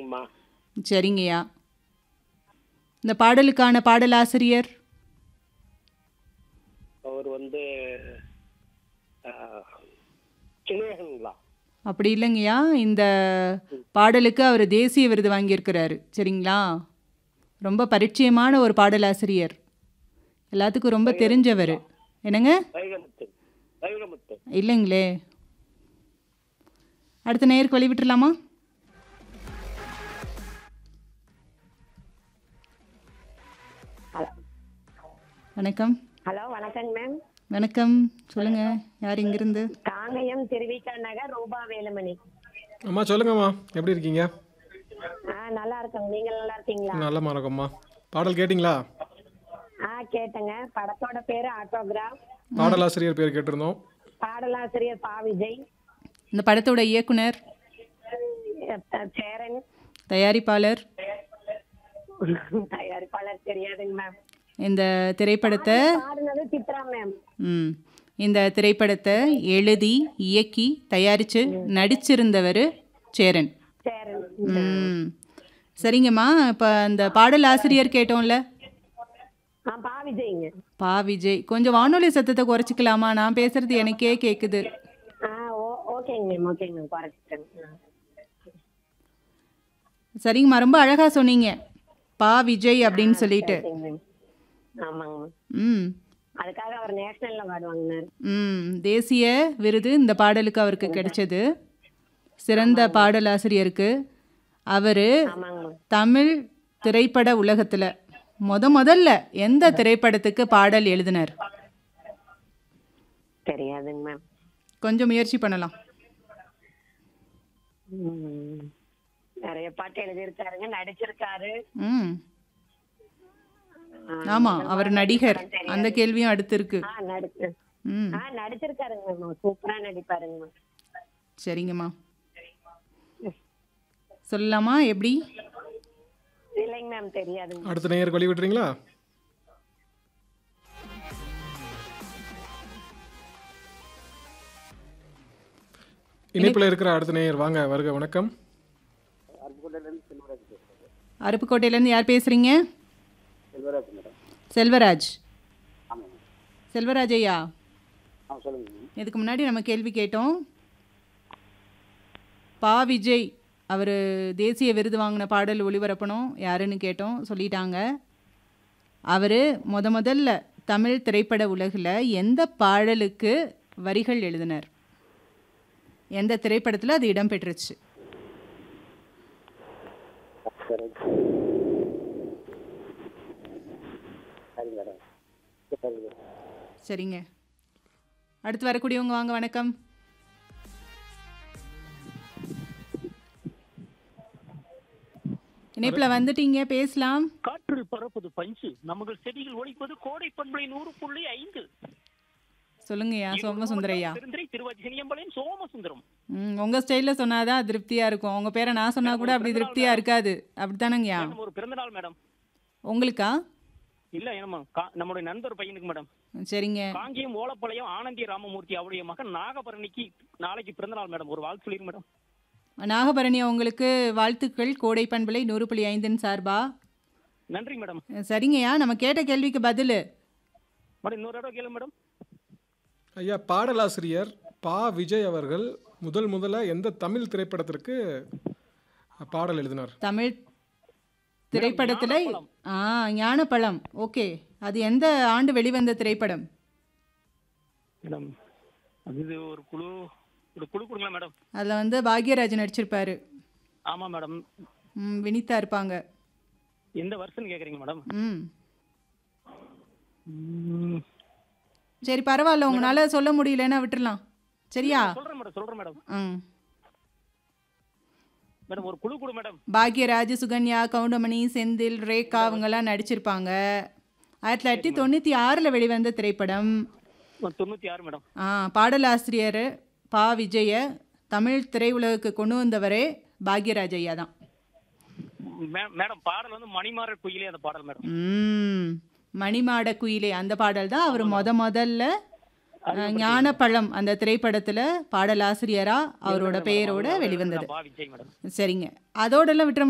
ஆமாம் சரிங்கய்யா இந்த பாடலுக்கான பாடலாசிரியர் அவர் வந்து ஆ, சினேகன்களா அப்படி இல்லைங்கய்யா இந்த பாடலுக்கு அவர் தேசிய விருது வாங்கியிருக்கிறாரு சரிங்களா ரொம்ப பரிச்சயமான ஒரு பாடலாசிரியர் எல்லாத்துக்கும் ரொம்ப தெரிஞ்சவர் என்னங்க வைகமுத்து வைகமுத்து இல்லைங்களே அடுத்த நேருக்கு வழி விட்டுறலாமா ஹலோ வணக்கம் ஹலோ வணக்கங்க மேம் வணக்கம் சொல்லுங்க யார் இங்கிருந்து காங்கயம் திருவிக்கா நகர் ரூபா வேலுமணி அம்மா சொல்லுங்கம்மா எப்படி இருக்கீங்க ஆ நல்லா இருக்கேங்க நீங்க நல்லா இருக்கீங்களா நல்லம்மா இருக்கம்மா பாடல் கேட்டிங்களா ஆ கேட்டேங்க படத்தோட பேரு ஆட்டோகிராஃப் பாடலாசிரியர் பேர் கேட்டிருந்தோம் பாடலாசிரியர் பா விஜய் இந்த படத்தோட இயக்குனர் அஹ் சேரன் தயாரிப்பாளர் தயாரிப்பாளர் தெரியாதுங்க மேம் இந்த திரைப்படத்தை பாடுனது சித்ரா மேம் ம் இந்த திரைப்படத்தை எழுதி இயக்கி தயாரித்து நடிச்சிருந்தவர் சேரன் சேரன் ம் சரிங்கம்மா இப்போ அந்த பாடல் ஆசிரியர் கேட்டோம்ல ஆ பா விஜய்ங்க பா விஜய் கொஞ்சம் வானொலி சத்தத்தை குறைச்சிக்கலாமா நான் பேசுறது எனக்கே கேட்குது ஆ ஓ ஓகேங்க மேம் ஓகேங்க மேம் குறைச்சிட்டேங்க சரிங்கம்மா ரொம்ப அழகாக சொன்னீங்க பா விஜய் அப்படின்னு சொல்லிட்டு ஓகேங்க மேம் ஆமாங்க மேம் ம் அதுக்காக அவர் நேஷனல்ல பாடுவாங்கன்னாரு ம் தேசிய விருது இந்த பாடலுக்கு அவருக்கு கிடைச்சது சிறந்த பாடலாசிரியருக்கு அவர் ஆமாங்க மேம் தமிழ் திரைப்பட உலகத்தில் முத முதல்ல எந்த திரைப்படத்துக்கு பாடல் எழுதினார் தெரியாதுங்க மேம் கொஞ்சம் முயற்சி பண்ணலாம் ம். நிறைய பாட்டு எழுதியிருக்காருங்க நடிச்சிருக்காரு ம் ஆ, ஆமாம் அவர் நடிகர் அந்த கேள்வியும் அடுத்து இருக்கு ஆ நடிச்சு ம் ஆ நடிச்சிருக்காருங்க மேம் சூப்பரா நடிப்பாருங்க மேம் சரிங்கம்மா சொல்லலாமா எப்படி இல்லைங்க மேம் தெரியாதுங்க அடுத்த நேயருக்கு வழி விட்டுறீங்களா இணைப்பில் இருக்கிற அடுத்த நேயர் வாங்க வருக வணக்கம் அருப்புக்கோட்டையிலேருந்து யார் பேசுகிறீங்க செல்வராஜ் செல்வராஜ் ஐயா இதுக்கு முன்னாடி நம்ம கேள்வி கேட்டோம் பா விஜய் அவர் தேசிய விருது வாங்கின பாடல் ஒளிபரப்பணும் யாருன்னு கேட்டோம் சொல்லிட்டாங்க அவர் முத முதல்ல தமிழ் திரைப்பட உலகில் எந்த பாடலுக்கு வரிகள் எழுதினார் எந்த திரைப்படத்தில் அது இடம்பெற்றுச்சு சரிங்க அடுத்து வரக்கூடியவங்க வாங்க வணக்கம் இணைப்பில் வந்துட்டீங்க பேசலாம் காற்றில் பறப்பது பஞ்சு நமகள் செடிகள் ஒழிப்பது கோடை பண்பலை நூறு புள்ளி ஐந்து சொல்லுங்கய்யா சோமசுந்தரையா பெருந்திரை திருவாச்சி சினியம்பாளையம் சோமசுந்தரம் ம் உங்கள் ஸ்டைலில் சொன்னாதான் திருப்தியாக இருக்கும் உங்கள் பேரை நான் சொன்னால் கூட அப்படி திருப்தியாக இருக்காது அப்படித்தானங்கய்யா மேடம், ஒரு பிறந்த நாள் மேடம் உங்களுக்கா இல்ல ஏமா கா- நம்முடைய நண்பர் பையனுக்கு மேடம் சரிங்க காங்கியம் ஓலப்பாளையம் ஆனந்தி ராமமூர்த்தி அவருடைய மகன் நாகபரணிக்கு நாளைக்கு பிறந்த நாள் மேடம் ஒரு வாழ்த்து சொல்லிருங்க மேடம் நாகபரணி உங்களுக்கு வாழ்த்துக்கள் கோடை பண்பலை நூறு புள்ளி ஐந்தின் சார்பா நன்றி மேடம் சரிங்கய்யா நம்ம கேட்ட கேள்விக்கு பதில் மேடம் இன்னொரு தடவை கேளு மேடம் ஐயா பாடலாசிரியர் பா விஜய் அவர்கள் முதல் முதல்ல எந்த தமிழ் திரைப்படத்திற்கு பாடல் எழுதினார் தமிழ் திரைப்படத்தில் ஞானப்பழம். ஆ ஞானப்பழம் ஓகே அது எந்த ஆண்டு வெளிவந்த திரைப்படம் மேடம் அது ஒரு குழு ஒரு குழு கொடுங்களா மேடம் அதில் வந்து பாக்யராஜ் நடிச்சிருப்பாரு ஆமா மேடம் ம், வினிதா இருப்பாங்க எந்த வருஷம்னு கேக்குறீங்க மேடம் ம் ம், சரி பரவாயில்ல உங்களால் சொல்ல முடியலன்னா விட்டுறலாம் சரியா சொல்றேன் மேடம் சொல்றேன் மேடம் ம் மேடம் ஒரு குழு கொடு மேடம் பாக்யராஜ் சுகன்யா கவுண்டமணி செந்தில் ரேகா அவங்கெல்லாம் நடிச்சிருப்பாங்க ஆயிரத்தி தொள்ளாயிரத்தி தொண்ணூற்றி ஆறில் வெளிவந்த திரைப்படம் ஒரு தொண்ணூத்தி ஆறு மேடம் ஆ பாடலாசிரியர் பா விஜய தமிழ் திரையுலகுக்கு கொண்டு வந்தவரே பாக்யராஜ் ஐயா தான் மே- மேடம் பாடல் வந்து மணிமாறர் குயிலே அந்த பாடல் மேடம் ம் மணிமாட குயிலே அந்த பாடல் தான் அவர் முத முதல்ல அஹ், ஞானப்பழம் அந்த திரைப்படத்தில் பாடலாசிரியராக அவரோட பெயரோட வெளிவந்தது பா விஜய் மேடம் சரிங்க அதோடெல்லாம் விட்டுற